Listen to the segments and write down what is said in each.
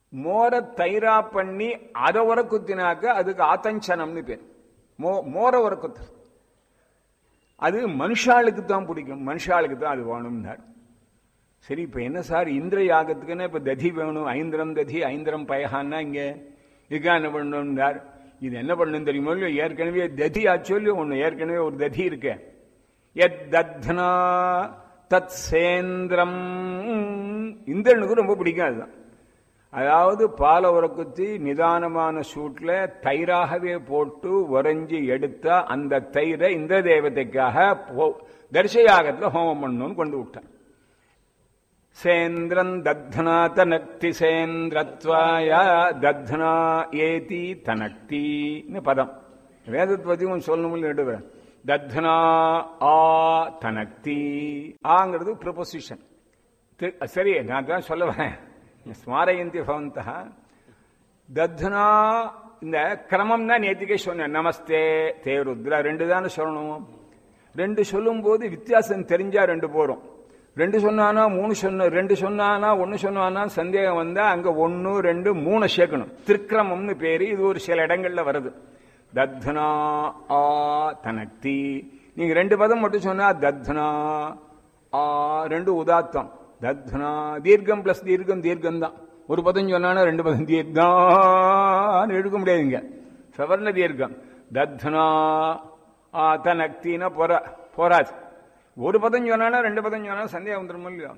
மோர தயிரா பண்ணி அதை உர குத்தினாக்க அதுக்கு ஆத்தஞ்சனம்னு பேர் மோ மோர உர குத்து அது மனுஷாளுக்கு தான் பிடிக்கும் மனுஷாளுக்கு தான் அது வேணும்னார் சரி இப்ப என்ன சார் இந்திர யாகத்துக்குன்னா இப்ப ததி வேணும் ஐந்திரம் ததி ஐந்திரம் பயகான்னா இங்க இதுக்கா என்ன பண்ணணும்னார் இது என்ன பண்ணணும் தெரியுமோ இல்லையோ ஏற்கனவே ததி ஆச்சோ இல்லையோ ஒண்ணு ஏற்கனவே ஒரு ததி இருக்கு எத் தத்னா தத் சேந்திரம் இந்திரனுக்கு ரொம்ப பிடிக்கும் அதுதான் அதாவது பாலை உரக்குத்தி நிதானமான சூட்ல தயிராகவே போட்டு உறைஞ்சி எடுத்த அந்த தயிரை இந்த தேவதைக்காக தரிசயாகத்துல ஹோமம் பண்ணணும்னு கொண்டு விட்டான் சேந்திரன் தத்னா தனக்தி சேந்திரத்வாய தத்னா ஏதி தனக்தின்னு பதம் வேதத்தை பத்தி கொஞ்சம் சொல்லணும்னு எடுக்கிறேன் தத்னா ஆ தனக்தி ஆங்கிறது ப்ரிபொசிஷன் சரி நான் தான் சொல்ல வரேன் ஸ்மாரயந்தி பவந்தா தத்னா இந்த கிரமம் தான் நேத்திக்கே சொன்னேன் நமஸ்தே தே ருத்ரா ரெண்டு தானே சொல்லணும் ரெண்டு சொல்லும் போது வித்தியாசம் தெரிஞ்சா ரெண்டு போறோம் ரெண்டு சொன்னானா மூணு சொன்ன ரெண்டு சொன்னானா ஒன்னு சொன்னானா சந்தேகம் வந்தா அங்க ஒன்னு ரெண்டு மூணு சேர்க்கணும் திருக்கிரமம்னு பேரு இது ஒரு சில இடங்கள்ல வருது தத்னா ஆ தனக்தி நீங்க ரெண்டு பதம் மட்டும் சொன்னா தத்னா ஆ ரெண்டு உதாத்தம் தத்னா தீர்க்கம் பிளஸ் தீர்க்கம் தீர்க்கம் தான் ஒரு பதம் சொன்னா ரெண்டு பதம் தீர்க்கம் எடுக்க முடியாதுங்க சவர்ண தீர்க்கம் தத்னா ஆ தனக்தினா போற போராது ஒரு பதம் சொன்னா ரெண்டு பதம் சொன்னா சந்தேகம் வந்துடும் இல்லையா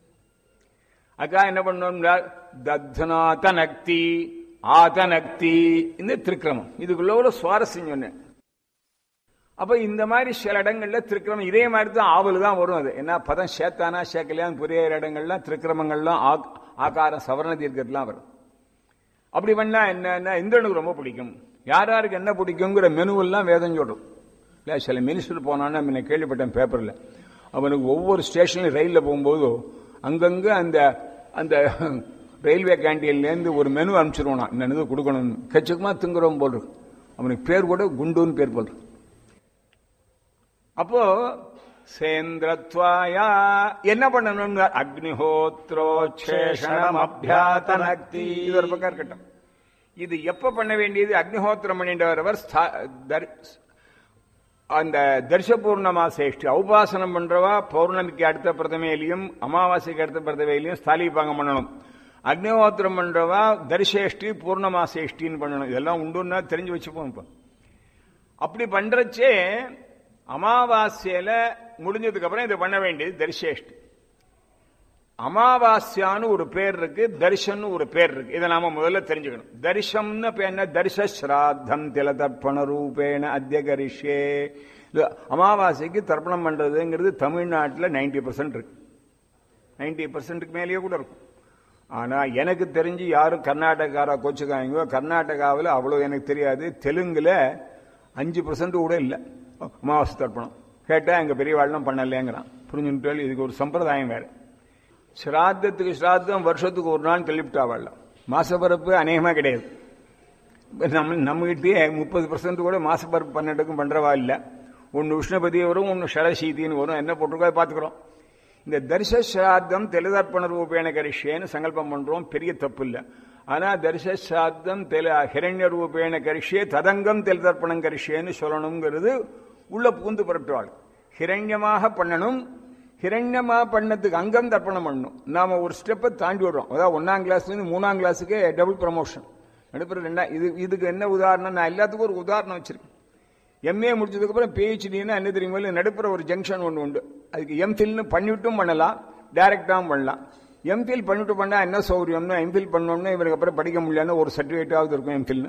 அக்கா என்ன பண்ணோம்னா தத்னா தனக்தி ஆதனக்தி இந்த திருக்கிரமம் இதுக்குள்ள ஒரு சுவாரஸ்யம் சொன்னேன் அப்ப இந்த மாதிரி சில இடங்கள்ல திருக்கிரமம் இதே மாதிரி தான் ஆவல் தான் வரும் அது என்ன பதம் சேத்தானா சேக்கலையான்னு புரியாத இடங்கள்லாம் திருக்கிரமங்கள்லாம் ஆகாரம் சவரண தீர்க்கத்துலாம் வரும் அப்படி பண்ணா என்ன இந்திரனுக்கு ரொம்ப பிடிக்கும் யார் யாருக்கு என்ன பிடிக்குங்கிற மெனுவெல்லாம் வேதம் சொல்றோம் இல்லை சில மினிஸ்டர் போனான்னு முன்ன கேள்விப்பட்டேன் பேப்பரில் அவனுக்கு ஒவ்வொரு ஸ்டேஷன்லையும் ரயிலில் போகும்போது அங்கங்கே அந்த அந்த ரயில்வே கேண்டீன்லேருந்து ஒரு மெனு அனுப்பிச்சிருவானா இந்த இது கொடுக்கணும்னு கச்சுக்குமா திங்குறோம் போல் அவனுக்கு பேர் கூட குண்டுன்னு பேர் போல் அப்போ சேந்திரத்வாயா என்ன பண்ணணும் அக்னிஹோத்ரோச்சேஷணம் அபியாதனக்தி இது ஒரு பக்கம் இருக்கட்டும் இது எப்ப பண்ண வேண்டியது அக்னிஹோத்திரம் பண்ணின்றவர் அந்த தர்ஷ பூர்ணமா சேஷ்டி உபாசனம் பண்றவா பௌர்ணமிக்கு அடுத்த பிரதமையிலையும் அமாவாசைக்கு அடுத்த பிரதமையிலையும் ஸ்தாலிபாங்கம் பண்ணணும் அக்னிஹோத்திரம் பண்றவா தரிசேஷ்டி பூர்ணமா சேஷ்டின்னு பண்ணணும் இதெல்லாம் உண்டுன்னா தெரிஞ்சு வச்சுப்போம் இப்போ அப்படி பண்றச்சே அமாவாசையில முடிஞ்சதுக்கு அப்புறம் இதை பண்ண வேண்டியது தரிசேஷ்டி அமாவாஸ்யான்னு ஒரு பேர் இருக்கு தரிசன் ஒரு பேர் இருக்கு இதை நாம முதல்ல தெரிஞ்சுக்கணும் தரிசம்னு என்ன தரிச ஸ்ராத்தம் தில தர்ப்பண ரூபேண அத்திய கரிஷே அமாவாசைக்கு தர்ப்பணம் பண்றதுங்கிறது தமிழ்நாட்டில் நைன்டி பர்சன்ட் இருக்கு நைன்டி பர்சன்ட்டுக்கு மேலேயே கூட இருக்கும் ஆனா எனக்கு தெரிஞ்சு யாரும் கர்நாடகாரா கோச்சுக்காங்க கர்நாடகாவில் அவ்வளோ எனக்கு தெரியாது தெலுங்குல அஞ்சு பர்சன்ட் கூட இல்லை அமாவாசை தர்ப்பணம் கேட்டா எங்க பெரியவாழ்லாம் பண்ணலைங்கிறான் புரிஞ்சுட்டு இதுக்கு ஒரு சம்பிரதாயம் வேற ஸ்ராத்தத்துக்கு ஸ்ராத்தம் வருஷத்துக்கு ஒரு நாள் தள்ளிவிட்டாவாடலாம் மாசப்பரப்பு அநேகமா கிடையாது நம்ம நம்மகிட்டயே முப்பது பர்சன்ட் கூட மாசப்பரப்பு பன்னெண்டுக்கும் பண்றவா இல்லை ஒன்று உஷ்ணபதி வரும் ஒன்று ஷரசீதின்னு வரும் என்ன போட்டிருக்கோ அதை பார்த்துக்கிறோம் இந்த தரிச ஸ்ராத்தம் தெலுதர்ப்பண ரூபேண கரிஷேன்னு சங்கல்பம் பண்றோம் பெரிய தப்பு இல்லை ஆனா தரிச ஸ்ராத்தம் தெல ஹிரண்ய ரூபேண கரிஷே ததங்கம் தெலுதர்ப்பணம் கரிஷேன்னு சொல்லணுங்கிறது உள்ள பூந்து புரட்டுவாள் ஹிரண்யமாக பண்ணணும் ஹிரண்யமா பண்ணதுக்கு அங்கம் தர்ப்பணம் பண்ணணும் நாம ஒரு ஸ்டெப்பை தாண்டி விடுறோம் அதாவது ஒன்னாம் கிளாஸ்லேருந்து மூணாம் கிளாஸுக்கு டபுள் ப்ரமோஷன் நடுப்புற ரெண்டா இது இதுக்கு என்ன உதாரணம் நான் எல்லாத்துக்கும் ஒரு உதாரணம் வச்சிருக்கேன் எம்ஏ முடிச்சதுக்கு அப்புறம் பிஹெச்டின்னா என்ன தெரியுமா நடுப்புற ஒரு ஜங்ஷன் ஒன்று உண்டு அதுக்கு எம்ஃபில்னு பண்ணிவிட்டும் பண்ணலாம் டைரக்டாகவும் பண்ணலாம் எம்ஃபில் பண்ணிட்டு பண்ணா என்ன சௌகரியம்னா எம்ஃபில் பண்ணோம்னா இவருக்கு அப்புறம் படிக்க முடியலன்னு ஒரு சர்டிஃபிகேட்டாவது இருக்கும் எம்ஃபில்னு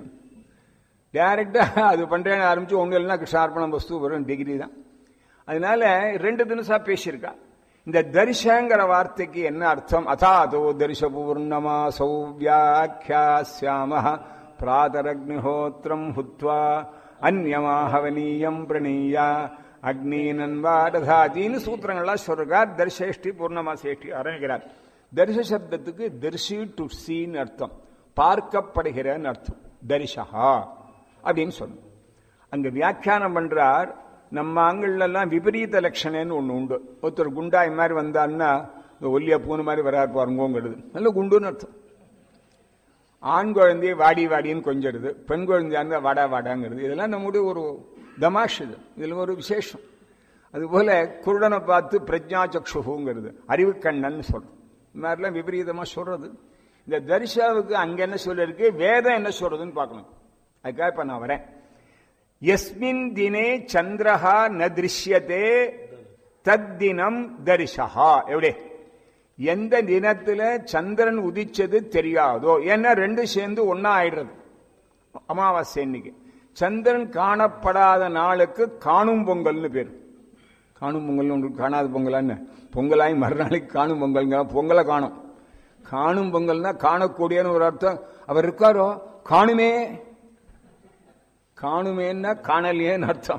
டைரக்டா அது பண்றேன்னு ஆரம்பிச்சு ஒன்று இல்லைன்னா கிருஷ்ணார்ப்பணம் வஸ்து வரும் டிகிரி தான் அதனால ரெண்டு தினசா பேசியிருக்கா இந்த தரிசங்கிற வார்த்தைக்கு என்ன அர்த்தம் அதாதோ தரிச பூர்ணமா சௌவியாக்கியாசியாம பிராதரக்னிஹோத்திரம் ஹுத்வா அந்யமாஹவனீயம் பிரணீய அக்னீனன்வாடதாதின்னு சூத்திரங்கள்லாம் சொல்றார் தரிசேஷ்டி பூர்ணமா சேஷ்டி ஆரம்பிக்கிறார் தரிச சப்தத்துக்கு தரிசி டு சீன்னு அர்த்தம் பார்க்கப்படுகிறன்னு அர்த்தம் தரிசகா அப்படின்னு சொல்லணும் அங்க வியாக்கியானம் பண்றார் நம்ம ஆண்கள்லாம் விபரீத லட்சணன்னு ஒன்று உண்டு ஒருத்தர் குண்டாய் மாதிரி வந்தான்னா ஒல்லியா பூனை மாதிரி வராரு பாருங்கோங்கிறது நல்ல குண்டுன்னு அர்த்தம் ஆண் குழந்தைய வாடி வாடின்னு கொஞ்சிடுது பெண் குழந்தையா இருந்தா வாடா வாடாங்கிறது இதெல்லாம் நம்முடைய ஒரு தமாஷ் இது இதுல ஒரு விசேஷம் அதுபோல குருடனை பார்த்து பிரஜா சக்ஷுங்கிறது அறிவு கண்ணன் சொல்றோம் இந்த மாதிரிலாம் விபரீதமா சொல்றது இந்த தரிசாவுக்கு அங்க என்ன சொல்லிருக்கு வேதம் என்ன சொல்றதுன்னு பார்க்கணும் அதுக்காக இப்ப நான் வரேன் எஸ்மின் தினே சந்திரஹா ந திருஷ்யத்தே தத்தினம் தரிசஹா எப்படி எந்த தினத்துல சந்திரன் உதிச்சது தெரியாதோ ஏன்னா ரெண்டு சேர்ந்து ஒன்னா ஆயிடுறது அமாவாசை இன்னைக்கு சந்திரன் காணப்படாத நாளுக்கு காணும் பொங்கல்னு பேர் காணும் பொங்கல் உங்களுக்கு காணாத பொங்கலான்னு பொங்கலாய் மறுநாளைக்கு காணும் பொங்கல்ங்க பொங்கலை காணும் காணும் பொங்கல்னா காணக்கூடியன்னு ஒரு அர்த்தம் அவர் இருக்காரோ காணுமே காணுமேன்னா காணலையேன்னு அர்த்தம்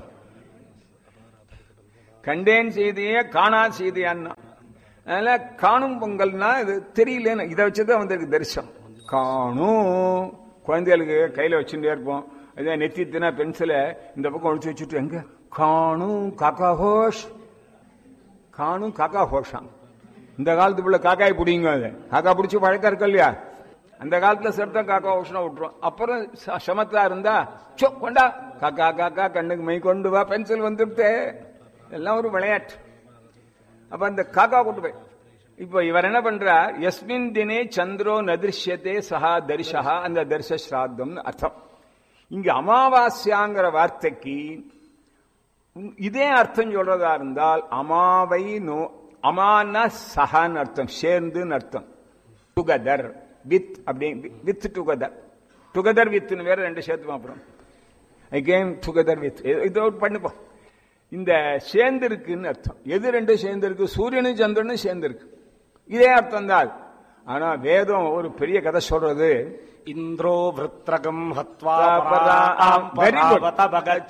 கண்டேன் செய்தியே காணா செய்தியான்னா அதனால காணும் பொங்கல்னா இது தெரியலன்னு இதை வச்சுதான் வந்திருக்கு தரிசனம் காணும் குழந்தைகளுக்கு கையில வச்சுட்டே இருப்போம் அதே நெத்தி தினா பென்சிலை இந்த பக்கம் ஒழிச்சு வச்சுட்டு எங்க காணும் காக்கா ஹோஷ் காணும் காக்கா ஹோஷாம் இந்த காலத்து பிள்ளை காக்காய் பிடிங்க அது காக்கா பிடிச்சி பழக்கம் இருக்கு இல்லையா அந்த காலத்துல செத்தா காக்கா ஹோஷனா விட்டுரும் அப்புறம் ச- சமத்தா இருந்தா சோ கொண்டா காக்கா காக்கா கண்ணுக்கு மை கொண்டு வா பென்சில் வந்துட்டு எல்லாம் ஒரு விளையாட்டு அப்ப அந்த காக்கா கொண்டு போய் இப்போ இவர் என்ன பண்றார் எஸ்மின் தினே சந்திரோ நதிருஷ்யத்தே சஹா தரிசஹா அந்த தரிச ஸ்ராத்தம்னு அர்த்தம் இங்க அமாவாஸ்யாங்கிற வார்த்தைக்கு உம், இதே அர்த்தம் சொல்றதா இருந்தால் அமாவை நோ அமானா சஹான்னு அர்த்தம் சேர்ந்துன்னு அர்த்தம் டுகெதர் வித் அப்படி வித் டுகெதர் டுகெதர் வித்னு வேற ரெண்டு சேர்த்துப்போம் அப்புறம் ஐ கேம் டுகெதர் வித் இதோ பண்ணுப்போம் இந்த சேர்ந்திருக்குன்னு அர்த்தம் எது ரெண்டு சேர்ந்திருக்கு சூரியனும் சந்திரனும் சேர்ந்திருக்கு இதே அர்த்தம் தான் ஆனா வேதம் ஒரு பெரிய கதை சொல்றது இந்திரோ விருத்ரகம் ஹத்வா Very good. பராவத பக